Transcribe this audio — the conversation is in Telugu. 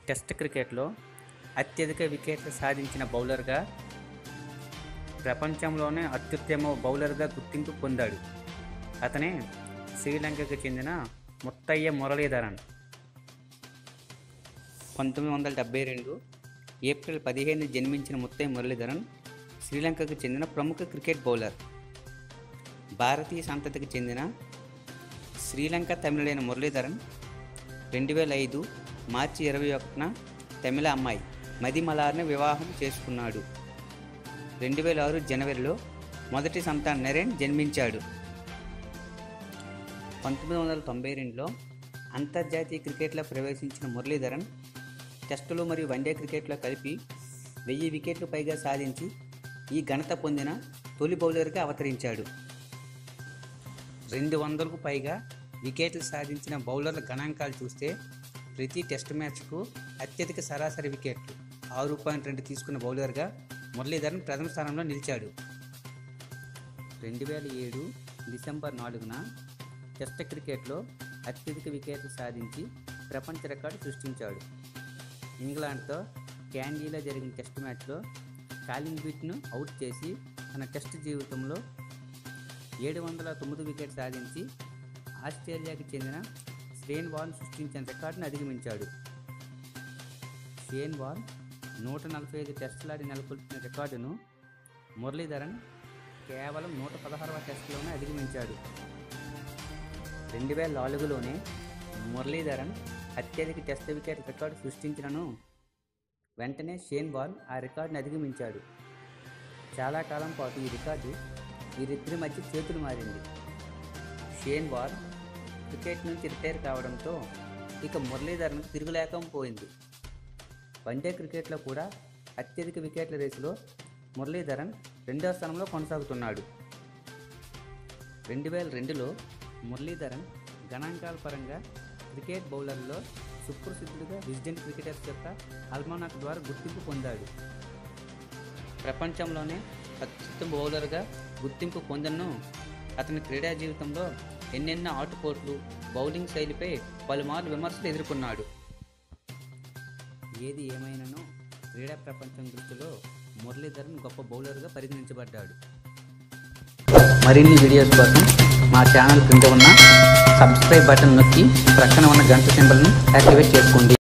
టెస్ట్ క్రికెట్లో అత్యధిక వికెట్లు సాధించిన బౌలర్గా ప్రపంచంలోనే అత్యుత్తమ బౌలర్గా గుర్తింపు పొందాడు అతనే శ్రీలంకకు చెందిన ముత్తయ్య మురళీధరన్ పంతొమ్మిది వందల డెబ్బై రెండు ఏప్రిల్ పదిహేను జన్మించిన ముత్తయ్య మురళీధరన్ శ్రీలంకకు చెందిన ప్రముఖ క్రికెట్ బౌలర్ భారతీయ సంతతికి చెందిన శ్రీలంక తమిళుడైన మురళీధరన్ రెండు వేల ఐదు మార్చి ఇరవై ఒకటిన తమిళ అమ్మాయి మదిమలార్ని వివాహం చేసుకున్నాడు రెండు వేల ఆరు జనవరిలో మొదటి సంతాన్ నరేన్ జన్మించాడు పంతొమ్మిది వందల తొంభై రెండులో అంతర్జాతీయ క్రికెట్లో ప్రవేశించిన మురళీధరన్ టెస్టులు మరియు వన్డే క్రికెట్లో కలిపి వెయ్యి వికెట్లు పైగా సాధించి ఈ ఘనత పొందిన తొలి బౌలర్గా అవతరించాడు రెండు వందలకు పైగా వికెట్లు సాధించిన బౌలర్ల గణాంకాలు చూస్తే ప్రతి టెస్ట్ మ్యాచ్కు అత్యధిక సరాసరి వికెట్లు ఆరు పాయింట్ రెండు తీసుకున్న బౌలర్గా మురళీధరన్ ప్రథమ స్థానంలో నిలిచాడు రెండు వేల ఏడు డిసెంబర్ నాలుగున టెస్ట్ క్రికెట్లో అత్యధిక వికెట్లు సాధించి ప్రపంచ రికార్డు సృష్టించాడు ఇంగ్లాండ్తో క్యాండీలో జరిగిన టెస్ట్ మ్యాచ్లో కాలింగ్ బిట్ను అవుట్ చేసి తన టెస్ట్ జీవితంలో ఏడు వందల తొమ్మిది వికెట్ సాధించి ఆస్ట్రేలియాకి చెందిన షేన్ వాన్ సృష్టించిన రికార్డును అధిగమించాడు షేన్ వాన్ నూట నలభై ఐదు టెస్టులాడి నెలకొల్పిన రికార్డును మురళీధరన్ కేవలం నూట పదహారవ టెస్టులోనే అధిగమించాడు రెండు వేల నాలుగులోనే మురళీధరన్ అత్యధిక టెస్ట్ వికెట్ రికార్డు సృష్టించినను వెంటనే షేన్ వాన్ ఆ రికార్డును అధిగమించాడు చాలా కాలం పాటు ఈ రికార్డు వీరిద్దరి మధ్య చేతులు మారింది షేన్ వార్ క్రికెట్ నుంచి రిటైర్ కావడంతో ఇక మురళీధరన్ తిరుగులేకపోయింది వన్డే క్రికెట్లో కూడా అత్యధిక వికెట్ల రేసులో మురళీధరన్ రెండవ స్థానంలో కొనసాగుతున్నాడు రెండు వేల రెండులో మురళీధరన్ గణాంకాల పరంగా క్రికెట్ బౌలర్లో సుప్రసిద్ధుడిగా విజిడెంట్ క్రికెటర్స్ యొక్క అల్మానాక్ ద్వారా గుర్తింపు పొందాడు ప్రపంచంలోనే అత్యుత్తమ బౌలర్గా గుర్తింపు పొందను అతని క్రీడా జీవితంలో ఎన్నెన్నో ఆటుపోట్లు బౌలింగ్ శైలిపై పలుమార్లు విమర్శలు ఎదుర్కొన్నాడు ఏది ఏమైనానో క్రీడా ప్రపంచం దృష్టిలో మురళీధరన్ గొప్ప బౌలర్గా పరిగణించబడ్డాడు మరిన్ని వీడియోస్ కోసం మా ఛానల్ క్రింద ఉన్న సబ్స్క్రైబ్ బటన్ నొక్కి ప్రక్కన ఉన్న గంట సింబల్ను యాక్టివేట్ చేసుకోండి